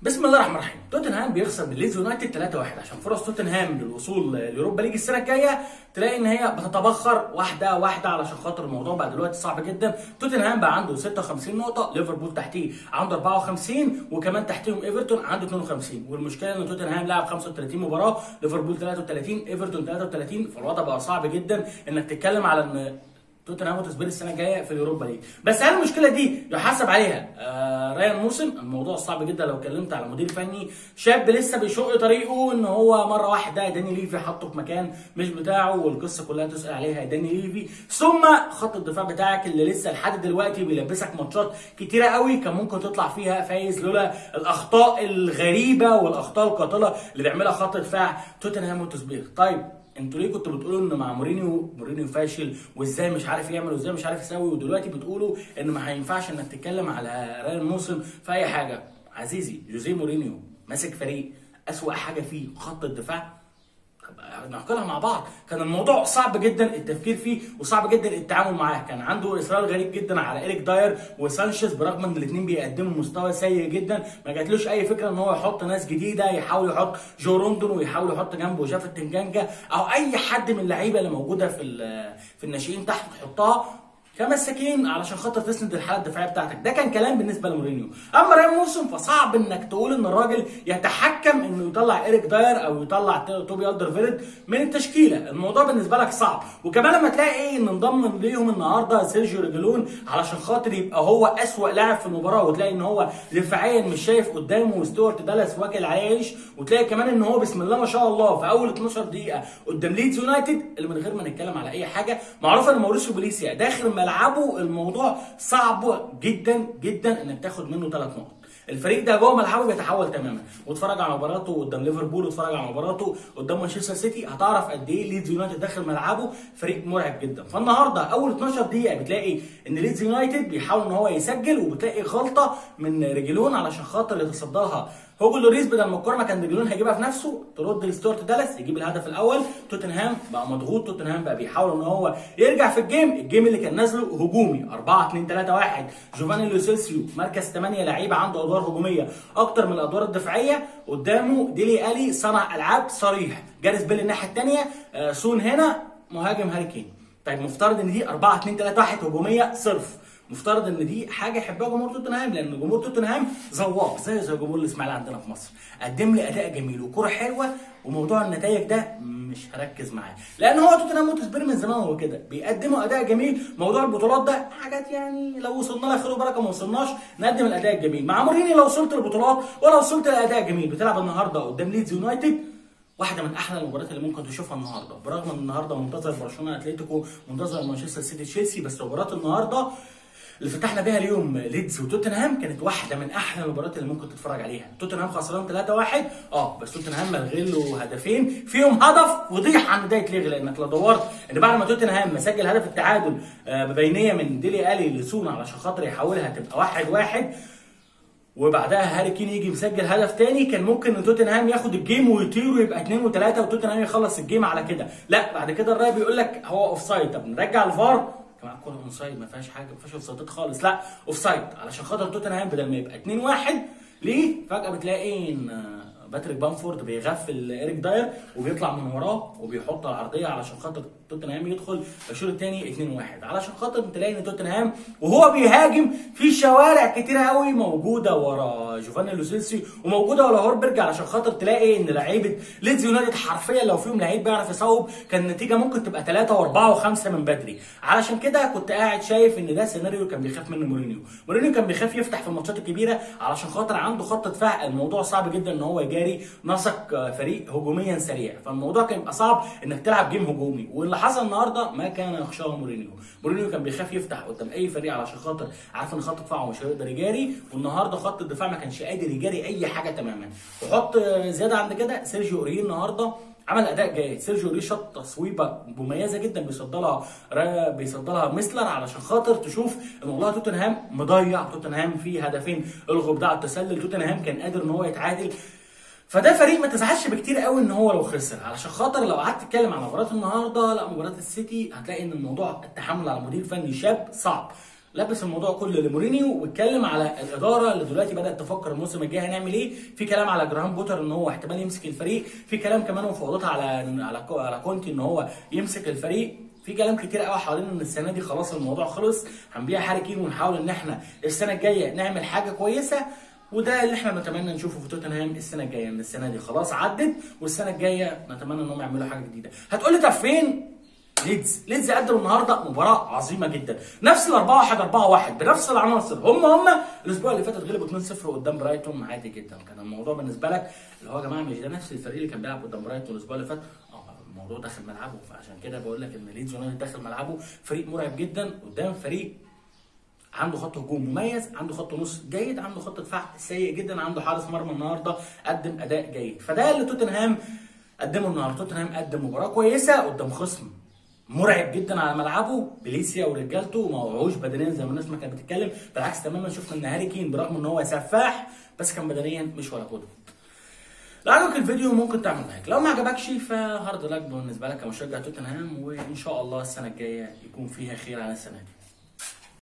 بسم الله الرحمن الرحيم توتنهام بيخسر من ليدز يونايتد 3-1 عشان فرص توتنهام للوصول لليوروبا ليج السنه الجايه تلاقي ان هي بتتبخر واحده واحده علشان خاطر الموضوع بقى دلوقتي صعب جدا توتنهام بقى عنده 56 نقطه ليفربول تحتيه عنده 54 وكمان تحتيهم ايفرتون عنده 52 والمشكله ان توتنهام لعب 35 مباراه ليفربول 33 ايفرتون 33 فالوضع بقى صعب جدا انك تتكلم على ان توتنهام وتسبيل السنه الجايه في اليوروبا ليج بس هل المشكله دي يحاسب عليها آه ريان موسم الموضوع صعب جدا لو اتكلمت على مدير فني شاب لسه بيشق طريقه ان هو مره واحده داني ليفي حطه في مكان مش بتاعه والقصه كلها تسال عليها داني ليفي ثم خط الدفاع بتاعك اللي لسه لحد دلوقتي بيلبسك ماتشات كتيره قوي كان ممكن تطلع فيها فايز لولا الاخطاء الغريبه والاخطاء القاتله اللي بيعملها خط دفاع توتنهام وتسبيل طيب انتوا ليه كنتوا بتقولوا ان مع مورينيو مورينيو فاشل وازاي مش عارف يعمل وازاي مش عارف يسوي ودلوقتي بتقولوا ان ما هينفعش انك تتكلم على ريال موسم في اي حاجه عزيزي جوزيه مورينيو ماسك فريق اسوأ حاجه فيه خط الدفاع نعقلها مع بعض كان الموضوع صعب جدا التفكير فيه وصعب جدا التعامل معاه كان عنده اصرار غريب جدا على ايريك داير وسانشيز برغم ان الاثنين بيقدموا مستوى سيء جدا ما جاتلوش اي فكره ان هو يحط ناس جديده يحاول يحط جو روندون ويحاول يحط جنبه جافت تنجانجا او اي حد من اللعيبه اللي موجوده في في الناشئين تحت تحطها كمساكين علشان خاطر تسند الحاله الدفاعيه بتاعتك ده كان كلام بالنسبه لمورينيو اما ريال موسم فصعب انك تقول ان الراجل يتحكم انه يطلع ايريك داير او يطلع توبي الدرفيلد من التشكيله الموضوع بالنسبه لك صعب وكمان لما تلاقي ايه ان انضم ليهم النهارده سيرجيو ريجلون علشان خاطر يبقى هو اسوا لاعب في المباراه وتلاقي ان هو دفاعيا مش شايف قدامه وستوارت دالاس واكل عليه عيش وتلاقي كمان ان هو بسم الله ما شاء الله في اول 12 دقيقه قدام ليدز يونايتد اللي من غير ما نتكلم على اي حاجه معروف ان موريسيو بوليسيا داخل ملعبه الموضوع صعب جدا جدا انك تاخد منه ثلاث نقط الفريق ده جوه ملعبه بيتحول تماما واتفرج على مباراته قدام ليفربول واتفرج على مباراته قدام مانشستر سيتي هتعرف قد ايه ليدز يونايتد داخل ملعبه فريق مرعب جدا فالنهارده اول 12 دقيقه بتلاقي ان ليدز يونايتد بيحاول ان هو يسجل وبتلاقي غلطه من رجلون علشان خاطر يتصداها هوجو لوريس بدل ما الكوره ما كان رجلون هيجيبها في نفسه ترد لستورت دالاس يجيب الهدف الاول توتنهام بقى مضغوط توتنهام بقى بيحاول ان هو يرجع في الجيم الجيم اللي كان نازله هجومي 4 2 3 1 جوفاني لوسيلسيو مركز 8 لعيبه عنده ادوار هجوميه اكتر من الادوار الدفاعيه قدامه ديلي الي صنع العاب صريح جاريس بيل الناحيه الثانيه آه سون هنا مهاجم هاري كين طيب مفترض ان دي 4 2 3 1 هجوميه صرف مفترض ان دي حاجه يحبها جمهور توتنهام لان جمهور توتنهام ذواق زي زي جمهور الاسماعيلي عندنا في مصر قدم لي اداء جميل وكوره حلوه وموضوع النتائج ده مش هركز معاه لان هو توتنهام وتسبير من زمان هو كده بيقدموا اداء جميل موضوع البطولات ده حاجات يعني لو وصلنا لها خير وبركه ما وصلناش نقدم الاداء الجميل مع مورينيو لو وصلت البطولات ولا وصلت للاداء الجميل بتلعب النهارده قدام ليدز يونايتد واحده من احلى المباريات اللي ممكن تشوفها النهارده برغم ان النهارده منتظر برشلونه اتلتيكو منتظر مانشستر سيتي تشيلسي بس مباراه النهارده اللي فتحنا بيها اليوم ليدز وتوتنهام كانت واحده من احلى المباريات اللي ممكن تتفرج عليها توتنهام خسران 3-1 اه بس توتنهام ملغي له هدفين فيهم هدف وضيح عن بدايه ليغ لانك لو دورت ان بعد ما توتنهام مسجل هدف التعادل ببينيه من ديلي الي لسون علشان خاطر يحولها تبقى 1-1 واحد واحد وبعدها هاري كين يجي مسجل هدف تاني كان ممكن ان توتنهام ياخد الجيم ويطير ويبقى 2 و3 وتوتنهام يخلص الجيم على كده لا بعد كده الراي بيقول لك هو اوف سايد طب نرجع الفار جماعه الكوره اون سايد ما فيهاش حاجه ما فيهاش اوف خالص لا اوف سايد علشان خاطر توتنهام بدل ما يبقى 2 1 ليه فجاه بتلاقي ان باتريك بامفورد بيغفل ايريك داير وبيطلع من وراه وبيحط العرضيه علشان خاطر توتنهام يدخل الشوط الثاني 2-1 علشان خاطر تلاقي ان توتنهام وهو بيهاجم في شوارع كتيره قوي موجوده ورا جوفاني لوسيلسي وموجوده ورا هوربرج علشان خاطر تلاقي ان لعيبه ليدز يونايتد حرفيا لو فيهم لعيب بيعرف يصوب كان النتيجه ممكن تبقى 3 و4 و5 من بدري علشان كده كنت قاعد شايف ان ده سيناريو كان بيخاف منه مورينيو مورينيو كان بيخاف يفتح في الماتشات الكبيره علشان خاطر عنده خط دفاع الموضوع صعب جدا ان هو يجاري نسق فريق هجوميا سريع فالموضوع كان يبقى صعب انك تلعب جيم هجومي واللي حصل النهارده ما كان يخشاه مورينيو مورينيو كان بيخاف يفتح قدام اي فريق علشان خاطر عارف ان خط دفاعه مش هيقدر يجاري والنهارده خط الدفاع ما كانش قادر يجاري اي حاجه تماما وحط زياده عند كده سيرجيو اوريه النهارده عمل اداء جيد سيرجيو اوريه شاط تصويبه مميزه جدا بيصدلها بيصدلها ميسلر علشان خاطر تشوف ان والله توتنهام مضيع توتنهام فيه هدفين الغوا بتاع التسلل توتنهام كان قادر ان هو يتعادل فده فريق ما تزعلش بكتير قوي ان هو لو خسر علشان خاطر لو قعدت تتكلم على مباراه النهارده لا مباراه السيتي هتلاقي ان الموضوع التحمل على مدير فني شاب صعب لبس الموضوع كله لمورينيو واتكلم على الاداره اللي دلوقتي بدات تفكر الموسم الجاي هنعمل ايه في كلام على جراهام بوتر ان هو احتمال يمسك الفريق في كلام كمان مفاوضات على على كو- على كونتي ان هو يمسك الفريق في كلام كتير قوي حوالين ان السنه دي خلاص الموضوع خلص هنبيع هاري كين ونحاول ان احنا السنه الجايه نعمل حاجه كويسه وده اللي احنا نتمنى نشوفه في توتنهام السنه الجايه ان السنه دي خلاص عدت والسنه الجايه نتمنى انهم يعملوا حاجه جديده هتقول لي طب فين ليدز ليدز قدم النهارده مباراه عظيمه جدا نفس ال 4 1 4 1 بنفس العناصر هم هم الاسبوع اللي فات غلبوا 2 0 قدام برايتون عادي جدا كان الموضوع بالنسبه لك اللي هو يا جماعه مش ده نفس الفريق اللي كان بيلعب قدام برايتون الاسبوع اللي فات اه الموضوع داخل ملعبه فعشان كده بقول لك ان ليدز يونايتد داخل ملعبه فريق مرعب جدا قدام فريق عنده خط هجوم مميز عنده خط نص جيد عنده خط دفاع سيء جدا عنده حارس مرمى النهارده قدم اداء جيد فده اللي توتنهام قدمه النهارده توتنهام قدم مباراه كويسه قدام خصم مرعب جدا على ملعبه بليسيا ورجالته ما وقعوش بدنيا زي ما الناس ما كانت بتتكلم بالعكس تماما شفنا ان هاري كين برغم ان هو سفاح بس كان بدنيا مش ولا بد لو عجبك الفيديو ممكن تعمل لايك لو ما عجبكش فهارد لايك بالنسبه لك كمشجع توتنهام وان شاء الله السنه الجايه يكون فيها خير عن السنه دي